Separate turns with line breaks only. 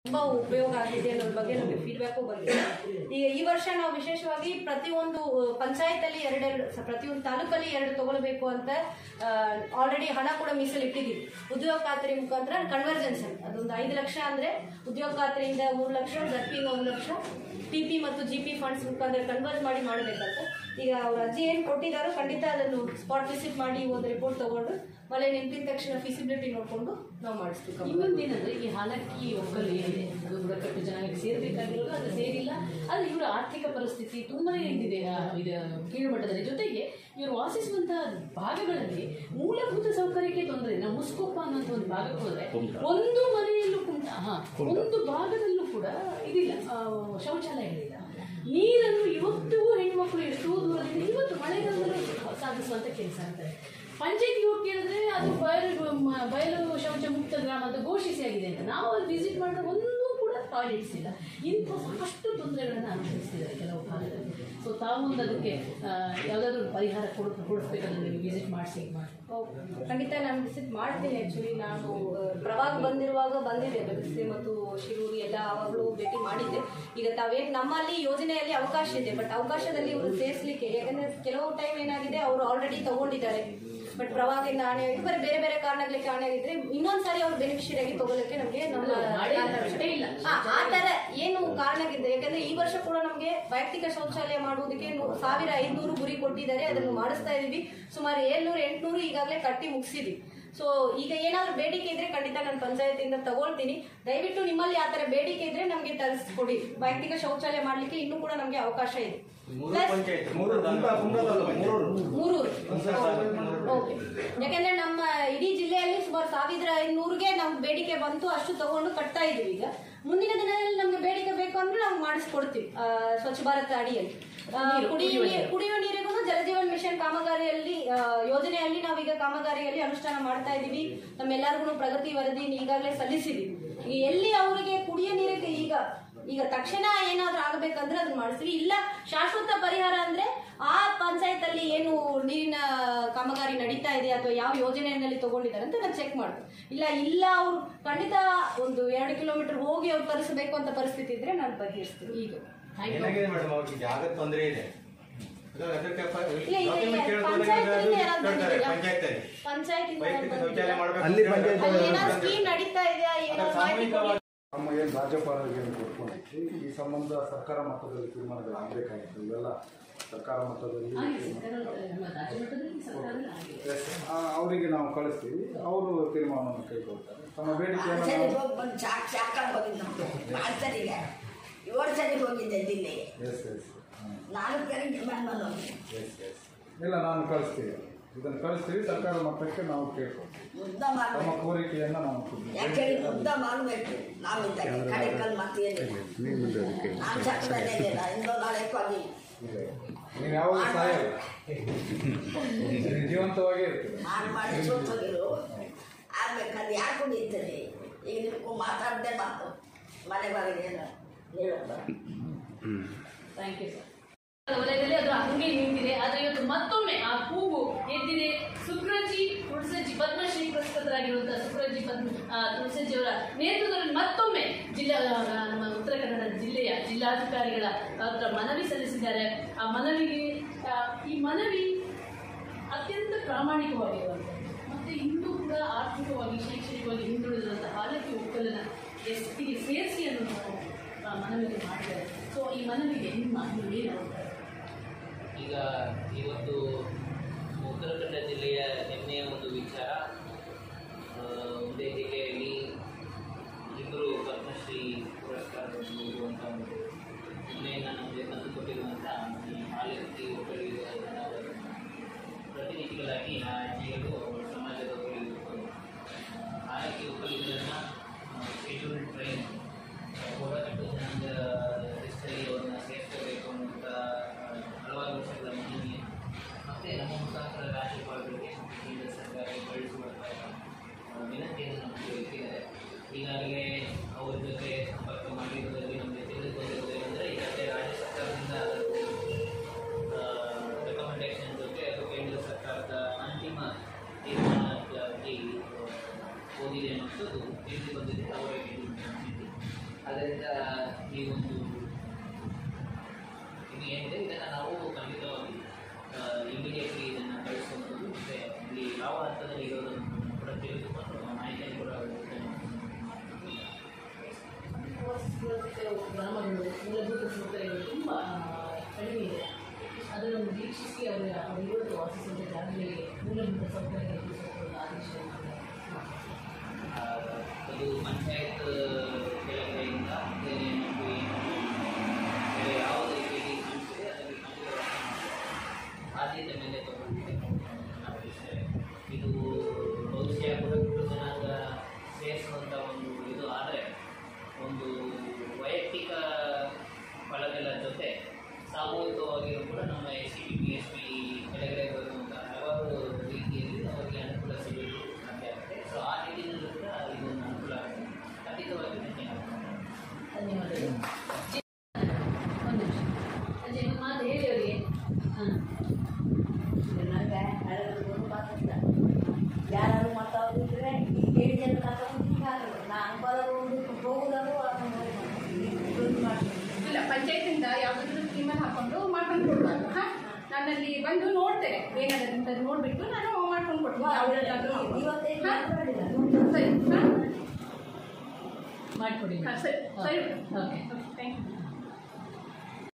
ತುಂಬ ಉಪಯೋಗ ಆಗಿದೆ ಅನ್ನೋದ್ರ ಬಗ್ಗೆ ನಮಗೆ ಫೀಡ್ಬ್ಯಾಕು ಬಂದಿದೆ ಈಗ ಈ ವರ್ಷ ನಾವು ವಿಶೇಷವಾಗಿ ಪ್ರತಿಯೊಂದು ಪಂಚಾಯತಲ್ಲಿ ಎರಡೆರಡು ಸ- ಪ್ರತಿಯೊಂದು ತಾಲೂಕಲ್ಲಿ ಎರಡು ತಗೊಳ್ಬೇಕು ಅಂತ ಆಲ್ರೆಡಿ ಹಣ ಕೂಡ ಮೀಸಲಿಟ್ಟಿದ್ದೀವಿ ಉದ್ಯೋಗ ಖಾತ್ರಿ ಮುಖಾಂತರ ಕನ್ವರ್ಜೆನ್ಸ್ ಅದೊಂದು ಐದು ಲಕ್ಷ ಅಂದರೆ ಉದ್ಯೋಗ ಖಾತ್ರಿಯಿಂದ ಮೂರು ಲಕ್ಷ ಜಡ್ಪಿಯಿಂದ ಒಂದು ಲಕ್ಷ ಟಿ ಪಿ ಮತ್ತು ಜಿ ಪಿ ಫಂಡ್ಸ್ ಮುಖಾಂತರ ಕನ್ವರ್ಟ್ ಮಾಡಿ ಮಾಡಬೇಕಂತ ಈಗ ಅವ್ರ ಅರ್ಜಿ ಏನು ಕೊಟ್ಟಿದ್ದಾರೋ ಖಂಡಿತ ಅದನ್ನು ಸ್ಪಾಟ್ ವಿಸಿಟ್ ಮಾಡಿ ಒಂದು ರಿಪೋರ್ಟ್ ತಗೊಂಡು ಮಳೆ ನಿಂತಿದ ತಕ್ಷಣ ಫಿಸಿಬಿಲಿಟಿ ನೋಡಿಕೊಂಡು ನಾವು ಮಾಡಿಸ್ತೀವಿ ಕಂಪ್ನಿ.
ಇನ್ನೊಂದೇನಂದ್ರೆ ಈ ಹಾಲಕ್ಕಿ ಒಕ್ಕಲು ಏನಿದೆ ಅದು ಬುಡಕಟ್ಟು ಜನಾಂಗಕ್ಕೆ ಸೇರ್ಬೇಕಾಗಿರೋದು ಅದು ಸೇರಿಲ್ಲ ಅದು ಇವರ ಆರ್ಥಿಕ ಪರಿಸ್ಥಿತಿ ತುಂಬಾನೇ ಇದಿದೆ ಆ, ಇದು ಕೀಳುಮಟ್ಟದಲ್ಲಿ ಜೊತೆಗೆ ಇವರು ವಾಸಿಸುವಂತಹ ಭಾಗಗಳಲ್ಲಿ ಮೂಲಭೂತ ಸೌಕರ್ಯಕ್ಕೆ ತೊಂದರೆ ನಾವು ಮುಸ್ಕೊಪ್ಪ ಅನ್ನೋಂಥ ಒಂದು ಭಾಗಕ್ಕೆ ಹೋದ್ರೆ ಒಂದು ಮನೆಯಲ್ಲೂ ಕುಂಟ ಹಾ ಒಂದು ಭಾಗದಲ್ಲೂ ಕೂಡ ಇದಿಲ್ಲ ಆ, ಶೌಚಾಲಯಗಳಿಲ್ಲ ನೀರನ್ನು ಇವತ್ತಿಗೂ ಹೆಣ್ಮಕ್ಳು ಎಷ್ಟೋ ದೂರದಿಂದ ಇವತ್ತು ಮಳೆಗಾಲದಲ್ಲೂ ಸಾಧಿಸುವಂತ ಕೆಲಸ ಆಗ್ತದೆ ಪಂಚಾಯತ್ಗೆ ಹೋಗಿ ಕೇಳಿದ್ರೆ ಅದು ಬಯಲು ಮ- ಬಯಲು ಶೌಚ ಮುಕ್ತ ಗ್ರಾಮ ಅಂತ ಘೋಷಿಸಿ ಆಗಿದೆ ಅಂತ ನಾವು ಅಲ್ಲಿ ವಿಸಿಟ್ ಮಾಡಿದ್ರೆ ಒಂದೂ ಕೂಡ ಟಾಯ್ಲೆಟ್ಸ್ ಇಲ್ಲ ಇಂಥ ಸಾಕಷ್ಟು ತೊಂದರೆಗಳನ್ನು ಅನುಭವಿಸ್ತಿದ್ದಾರೆ ಕೆಲವು ಭಾಗದಲ್ಲಿ ಸೊ ತಾವು ಒಂದು ಅದಕ್ಕೆ ಯಾವುದಾದ್ರೂ ಪರಿಹಾರ ಕೊಡ ಕೊಡಿಸ್ಬೇಕಂದ್ರೆ ನೀವು ವಿಸಿಟ್ ಮಾಡಿಸಿ ಮಾಡಿ
ಹೌದು. ಖಂಡಿತ ನಾನು ವಿಸಿಟ್ ಮಾಡ್ತೀನಿ ಆ್ಯಕ್ಚುಲಿ ನಾನು ಆ, ಪ್ರವಾಹ ಬಂದಿರುವಾಗ ಬಂದಿದೆ ಬೆದರಿಸಿ ಮತ್ತು ಶಿರೂರು ಎಲ್ಲ ಆವಾಗಲೂ ಭೇಟಿ ಮಾಡಿದ್ದೆ ಈಗ ತಾವೇನು ನಮ್ಮಲ್ಲಿ ಯೋಜನೆಯಲ್ಲಿ ಅವಕಾಶ ಇದೆ ಬಟ್ ಅವಕಾಶದಲ್ಲಿ ಇವರು ಸೇರಿಸಲಿಕ್ಕೆ ಯಾಕಂದ್ರೆ ಕೆಲವು ಟೈಮ್ ಏನಾಗಿದೆ ಅವರು ಆಲ್ರೆಡಿ ತಗೊಂಡಿದ್ದಾರೆ ಬಟ್ ಪ್ರವಾಹದಿಂದ ಹಾನಿ ಆಗಿದೆ ಬರೀ ಬೇರೆ ಬೇರೆ ಕಾರಣಗಳಿಗೆ ಹಾನಿ ಆಗಿದ್ರೆ ಇನ್ನೊಂದು ಸಾರಿ ಅವ್ರು ಬೆನಿಫಿಷಿಯರಿ ಆಗಿ ತಗೊಳ್ಳೋಕೆ ನಮಗೆ ನಮ್ಮ
ಮಾಡೇ ಇಲ್ಲ, ಅಷ್ಟೇ ಇಲ್ಲ.
ಹಾ, ಆ ತರ ಏನು ಕಾರಣಕ್ಕಿದೆ ಯಾಕಂದ್ರೆ ಈ ವರ್ಷ ಕೂಡ ನಮಗೆ ವೈಯಕ್ತಿಕ ಶೌಚಾಲಯ ಮಾಡುವುದಕ್ಕೆ ನೂ- ಸಾವಿರ ಐದ್ನೂರು ಗುರಿ ಕೊಟ್ಟಿದ್ದಾರೆ ಅದನ್ನು ಮಾಡಿಸ್ತಾ ಇದೀವಿ ಸುಮಾರು ಏಳ್ನೂರು ಎಂಟ್ನೂರು ಈಗಾಗಲೇ ಕಟ್ಟಿ ಮುಗಿಸಿದ್ವಿ ಸೊ ಈಗ ಏನಾದ್ರು ಬೇಡಿಕೆ ಇದ್ರೆ ಖಂಡಿತ ನಾನು ಪಂಚಾಯತಿಂದ ತಗೊಳ್ತೀನಿ ದಯವಿಟ್ಟು ನಿಮ್ಮಲ್ಲಿ ಆ ತರ ಬೇಡಿಕೆ ಇದ್ರೆ ನಮಗೆ ತರಿಸ್ಕೊಡಿ ವೈಯಕ್ತಿಕ ಶೌಚಾಲಯ ಮಾಡ್ಲಿಕ್ಕೆ ಇನ್ನೂ ಕೂಡ ನಮಗೆ ಅವಕಾಶ ಇದೆ Plus
ಮೂರು ಕುಂದ ಕುಂದದಲ್ಲ ಮೂರು
ಮೂರೂರು ಓಕೆ ಯಾಕಂದ್ರೆ ನಮ್ಮ ಇಡೀ ಜಿಲ್ಲೆಯಲ್ಲಿ ಸುಮಾರು ಸಾವಿರದ ಐನೂರಿಗೆ ನಮ್ಗೆ ಬೇಡಿಕೆ ಬಂತು ಅಷ್ಟು ತಗೊಂಡು ಕಟ್ತಾ ಇದೀವಿ ಈಗ ಮುಂದಿನ ದಿನದಲ್ಲಿ ನಮ್ಗೆ ಬೇಡಿಕೆ ಬೇಕು ಅಂದ್ರೆ ನಾವು ಮಾಡಿಸ್ಕೊಡ್ತೀವಿ ಆ, ಸ್ವಚ್ಛ ಭಾರತ ಅಡಿಯಲ್ಲಿ ಆ, ಕುಡಿಯುವ ನೀರು ಕುಡಿಯುವ ನೀರಿಗೂ ಜಲಜೀವನ್ ಮಿಷನ್ ಕಾಮಗಾರಿಯಲ್ಲಿ ಆ, ಯೋಜನೆಯಲ್ಲಿ ನಾವೀಗ ಕಾಮಗಾರಿಯಲ್ಲಿ ಅನುಷ್ಠಾನ ಮಾಡ್ತಾ ಇದೀವಿ ನಮ್ಮೆಲ್ಲರಿಗೂ ಪ್ರಗತಿ ವರದಿ ಈಗಾಗಲೇ ಸಲ್ಲಿಸಿದೀವಿ ಈಗ ಎಲ್ಲಿ ಅವರಿಗೆ ಕುಡಿಯ ನೀರಿಗೆ ಈಗ ಈಗ ತಕ್ಷಣ ಏನಾದ್ರೂ ಆಗಬೇಕಂದ್ರೆ ಅದನ್ನ ಮಾಡಿಸ್ತೀವಿ ಇಲ್ಲ ಶಾಶ್ವತ ಪರಿಹಾರ ಅಂದ್ರೆ ಆ ಪಂಚಾಯತ್ ಅಲ್ಲಿ ಏನು ನೀರಿನ ಕಾಮಗಾರಿ ನಡೀತಾ ಇದೆ ಅಥವಾ ಯಾವ ಯೋಜನೆಯಲ್ಲಿ ತಗೊಂಡಿದ್ದಾರೆ ಅಂತ ನಾನು ಚೆಕ್ ಮಾಡ್ತೀನಿ ಇಲ್ಲ ಇಲ್ಲ ಅವ್ರು ಖಂಡಿತ ಒಂದು ಎರಡು ಕಿಲೋಮೀಟರ್ ಹೋಗಿ ಅವ್ರು ತರಿಸಬೇಕು ಅಂತ ಪರಿಸ್ಥಿತಿ ಇದ್ರೆ ನಾನು ಪರಿಹರಿಸ್ತೀನಿ ಈಗ
ಏನಾಗಿದೆ ಮೇಡಮ್ ಅವ್ರಿಗೆ ಜಾಗದ ತೊಂದರೆ ಇದೆ ಅದು ಅದಕ್ಕೆ ಪ-
ಇಲ್ಲ ಈಗ
document ಕೇಳ್ಕೊಂಡಾಗ
ಪಂಚಾಯತ್
ಅದು ಕೇಳ್ತಾರೆ ಪಂಚಾಯತಲ್ಲಿ
ಪಂಚಾಯತ್
ವೈಯಕ್ತಿಕ ಶೌಚಾಲಯ ಮಾಡಬೇಕು
ಅಲ್ಲಿ ಪಂಚಾಯ್ತಿ
ಅಲ್ಲಿ ಏನಾದ್ರು ಸ್ಕೀಮ್ ನಡೀತಾ ಇದೆಯಾ ಏನಾದ್ರು ಮಾಹಿತಿ ಕೊಡಿ.
ನಮ್ಮ ಏನು ರಾಜ್ಯಪಾಲರಿಗೆ ಏನು ಕೊಟ್ಕೊಂಡಿದ್ವಿ ಈ ಸಂಬಂಧ ಸರ್ಕಾರ ಮಟ್ಟದಲ್ಲಿ ತೀರ್ಮಾನಗಳು ಆಗಬೇಕಾಗಿತ್ತು ಇವೆಲ್ಲ ಸರ್ಕಾರ ಮಟ್ಟದಲ್ಲಿ
ಆಗಿದೆ ಸರ್ಕಾರ ನಮ್ಮ ರಾಜ್ಯ ಮಟ್ಟದಲ್ಲಿ ಸರ್ಕಾರದಲ್ಲಿ ಆಗಿದೆ
Yes, ಆ, ಅವರಿಗೆ ನಾವು ಕಳಿಸ್ತೀವಿ ಅವರು ತೀರ್ಮಾನವನ್ನು ಕೈಗೊಳ್ತಾರೆ ತಮ್ಮ ಬೇಡಿಕೆಯನ್ನು
ಸರಿ
ನಾವು
ಹೋಗಿ ಬಂದು ಸಾಕು ಸಾಕಾಗಿ ಹೋಗಿದ್ದು ನಮ್ದು ನಾಲ್ಕು ಸರಿಗೆ ಏಳು ಸರಿ ಹೋಗಿದ್ದೆ ದಿಲ್ಲಿಗೆ
ಎಸ್ ಎಸ್
ನಾಲ್ಕು ಸರಿಗೆ ಬಂದು
ಎಸ್ ಎಸ್ ಇಲ್ಲ ನಾನು ಕಳಿಸ್ತೀವಿ ಇದನ್ನು ಕಳಿಸ್ತೀವಿ ಸರ್ಕಾರ ಮಟ್ಟಕ್ಕೆ ನಾವು ಕೇಳ್ಕೊಳ್ತೀವಿ
ಮುದ್ದ
ತಮ್ಮ
ಮಾಡಬೇಕು
ಕೋರಿಕೆಯನ್ನು ನಾವು ಕೊಡ್ತೀವಿ.
ಯಾಕೆ ಮುದ್ದ ಮಾಡಬೇಕು ನಾವಿದ್ದಾಗ ಕಡೆ ಕಲ್ ಮತ್ತೇನಿಲ್ಲ ನಾನು ಸಕ್ಕರೆ ಇಂದು ನಾಳೆ ಹೋಗಿ
ಇದೆ. ನೀವು ಯಾವಾಗ ಸಾಯಲ್ಲ ನೀವು ಜೀವಂತವಾಗೇ ಇರ್ತೀರಿ
ನಾನು ಮಾಡಿ ಸೋತೋಗಿರು ಆಗ್ಬೇಕಂದು ಯಾಕೆ ಕುಡಿಯುತ್ತದೆ ಈಗ ನಿಮ್ಗೂ ಮಾತಾಡದೆ ಮಾತು ಮನೆ ಬಾಗಿಲು ಏನು ಹೇಳೋದು
ಥ್ಯಾಂಕ್ ಯು ಸರ್ ವಲಯದಲ್ಲಿ ಅದು ಹಂಗೆ ನಿಂತಿದೆ ಆದ್ರೆ ಇವತ್ತು ಮತ್ತೊಮ್ಮೆ ಆ ಕೂಗು ಎದ್ದಿದೆ ಸುಕ್ರಜಿ ತುಳಸಜ್ಜಿ ಪದ್ಮಶ್ರೀ ಪುರಸ್ಕೃತರಾಗಿರುವಂತಹ ಸುಕ್ರಜಿ ಪದ್ಮ ಆ, ತುಳಸಜ್ಜಿ ಅವರ ನೇತೃತ್ವದಲ್ಲಿ ಮತ್ತೊಮ್ಮೆ ಜಿಲ್ಲಾ ಆ, ನಮ್ಮ ಉತ್ತರ ಕನ್ನಡ ಜಿಲ್ಲೆಯ ಜಿಲ್ಲಾಧಿಕಾರಿಗಳ ಹತ್ರ ಮನವಿ ಸಲ್ಲಿಸಿದ್ದಾರೆ ಆ ಮನವಿಗೆ ಆ, ಈ ಮನವಿ ಅತ್ಯಂತ ಪ್ರಾಮಾಣಿಕವಾಗಿರುವಂಥದ್ದು ಮತ್ತೆ ಇಂದು ಕೂಡ ಆರ್ಥಿಕವಾಗಿ ಶೈಕ್ಷಣಿಕವಾಗಿ ಹಿಂದುಳಿದಂಥ ಹಾಲಕ್ಕಿ ಒಕ್ಕಲನ್ನ ಎಸ್ಟಿಗೆ ಸೇರಿಸಿ ಅನ್ನೋದು ಆ, ಮನವಿಗೆ ಮಾಡಿದ್ದಾರೆ ಸೊ ಈ ಮನವಿಗೆ ನಿಮ್ಮ ಏನು ಅಭಿಪ್ರಾಯ?
ಈಗ ಇವತ್ತು ಉತ್ತರ ಕನ್ನಡ ಜಿಲ್ಲೆಯ ಹೆಮ್ಮೆಯ ಒಂದು ವಿಚಾರ ಆ, ಒಂದೇ ಜಿಲ್ಲೆಯಲ್ಲಿ ಇಬ್ಬರು ಪದ್ಮಶ್ರೀ ಪುರಸ್ಕಾರವನ್ನು ನೀಡುವಂಥ ಒಂದು ಹೆಮ್ಮೆಯನ್ನು ನಮಗೆ ತಂದುಕೊಟ್ಟಿರುವಂಥ ಈ ಹಾಲಕ್ಕಿ ಒಕ್ಕಲಿಗರ ಜನಾಂಗದ ಪ್ರತಿನಿಧಿಗಳಾಗಿ ಆ ಜಿಲ್ಲೆಗೂ ಅವರ ಸಮಾಜದ ಒಕ್ಕಲಿಗರು ಹಾಲಕ್ಕಿ ಒಕ್ಕಲಿಗರನ್ನು ಶೆಡ್ಯೂಲ್ಡ್ ಟ್ರೈನ್ ಹೋರಾಟಕ್ಕೆ ಜನಾಂಗ ಲಿಸ್ಟಲ್ಲಿ ಅವ್ರನ್ನ ಸೇರಿಸಬೇಕು ಅನ್ನುವಂಥ ಆ, ಹಲವಾರು ವರ್ಷಗಳ ಮನವಿ ಮತ್ತು ನಮ್ಮ ಮುಖಾಂತರ ರಾಜ್ಯಪಾಲರಿಗೆ ಮತ್ತು ಕೇಂದ್ರ ಸರ್ಕಾರಕ್ಕೆ ಕಳಿಸುವಂಥ ಆ, ವಿನಂತಿಯನ್ನು ನಮಗೆ ಇಟ್ಟಿದ್ದಾರೆ ಈಗಾಗಲೇ ಅವ್ರ ಜೊತೆ ಸಂಪರ್ಕ ಮಾಡಿರುವುದರಲ್ಲಿ ನಮಗೆ ತಿಳಿದು ಬಂದಿರುವುದೇನೆಂದರೆ ಈಗಾಗಲೇ ರಾಜ್ಯ ಸರ್ಕಾರದಿಂದ ರೆಕಮೆಂಡೇಶನ್ ಜೊತೆ ಅದು ಕೇಂದ್ರ ಸರ್ಕಾರದ ಅಂತಿಮ ತೀರ್ಮಾನಕ್ಕಾಗಿ ಹೋಗಿದೆ ಅನ್ನೋದು ತಿಳಿದು ಬಂದಿದೆ ಅವರಿಗೆ ಅದರಿಂದ ಈ ಒಂದು ಇದು ಏನಿದೆ ಇದನ್ನು ನಾವು ಖಂಡಿತವಾಗಿ ಇಮಿಡಿಯೇಟ್ಲಿ ಇದನ್ನು ಕಳಿಸ್ಕೊಳ್ಬೋದು ಮತ್ತು ಇಲ್ಲಿ ಯಾವ ಹಂತದಲ್ಲಿ ಇರೋದನ್ನು ಕೂಡ ತಿಳಿದುಕೊಂಡು ಮಾಹಿತಿಯನ್ನು ಕೂಡ
ಗ್ರಾಮಗಳು ಮೂಲಭೂತ ಸೌಕರ್ಯಗಳು ತುಂಬ ಕಡಿಮೆ ಇದೆ ಅದನ್ನು ವೀಕ್ಷಿಸಿ ಅವರ ಅವರಿವತ್ತು ವಾಸಿಸುವಂಥ ಜಾಗಗಳಿಗೆ ಮೂಲಭೂತ ಸೌಕರ್ಯ ಕಲ್ಪಿಸಿಕೊಳ್ಳಲು ಆದೇಶವನ್ನು ಮಾಡಿದ್ದಾರೆ.
ಆ, ಅದು ಪಂಚಾಯತ್ ಕೆಳಗಡೆಯಿಂದ ಮತ್ತೆ ನಮಗೆ ಬೇರೆ ಯಾವ ರೀತಿಯಲ್ಲಿ ಕಾಣಿಸಿದೆ ಅದಕ್ಕೆ ಖಂಡಿತವಾಗಿ ಆದ್ಯತೆ ಮೇಲೆ ತಗೊಂಡು ಮಾಡಿಸ್ತೇವೆ ಇದು ಬಹುಶಃ ಬುಡಕಟ್ಟು ಜನಾಂಗ ಸೇರಿಸುವಂಥ ಒಂದು ಇದು ಆದರೆ ಒಂದು ವೈಯಕ್ತಿಕ ಫಲಗಳ ಜೊತೆ ಸಾಮೂಹಿಕವಾಗಿಯೂ ಕೂಡ ನಮ್ಮ S C P P S P ಕೆಳಗಡೆ ಬರುವಂಥ ಹಲವಾರು ರೀತಿಯಲ್ಲಿ ಅವರಿಗೆ ಅನುಕೂಲ ಸಿಗಲು ಸಾಧ್ಯ ಆಗುತ್ತೆ ಸೊ ಆ ನಿಟ್ಟಿನಲ್ಲೂ ಕೂಡ ಇದೊಂದು ಅನುಕೂಲ ಆಗುತ್ತೆ ಖಂಡಿತವಾಗಿ ಧನ್ಯವಾದ
ಧನ್ಯವಾದಗಳು ಒಂದು ನಿಮಿಷ ಅಜ್ಜಿ ಒಂದು ಮಾತು ಹೇಳಿ ಅವರಿಗೆ ಹಾಂ
ನನಗೆ ಹಳೆದು ಮಾತಾಡ್ತ ಯಾರು ಮಾತಾಡಿದ್ರೆ ಈ ಏಳು ಜನ ಮಾತಾಡೋದು ನಾನು ಬರೋದು ಹೋಗೋದು ಅದನ್ನು ಮಾಡ್ತೀನಿ
ಇಲ್ಲ ಪಂಚಾಯತಿಂದ ಯಾವುದಾದ್ರೂ ಸ್ಕೀಮಲ್ಲಿ ಹಾಕೊಂಡು ಮಾಡ್ಕೊಂಡು ಕೊಡ್ಬಾರ್ದು ಹಾಂ ನಾನಲ್ಲಿ ಬಂದು ನೋಡ್ತೇನೆ ಏನಾಗುತ್ತೆ ಅಂತ ನೋಡಿಬಿಟ್ಟು ನಾನು ಮಾಡ್ಕೊಂಡು ಕೊಡ್ತೀನಿ ಯಾವುದಾದ್ರೂ
ಇವತ್ತೇ ಮಾತಾಡಿಲ್ಲ
ಸರಿ ಹಾಂ
ಮಾಡಿಕೊಡಿ
ಹಾಂ ಸರಿ ಸರಿ
ಓಕೆ
ಥ್ಯಾಂಕ್ ಯು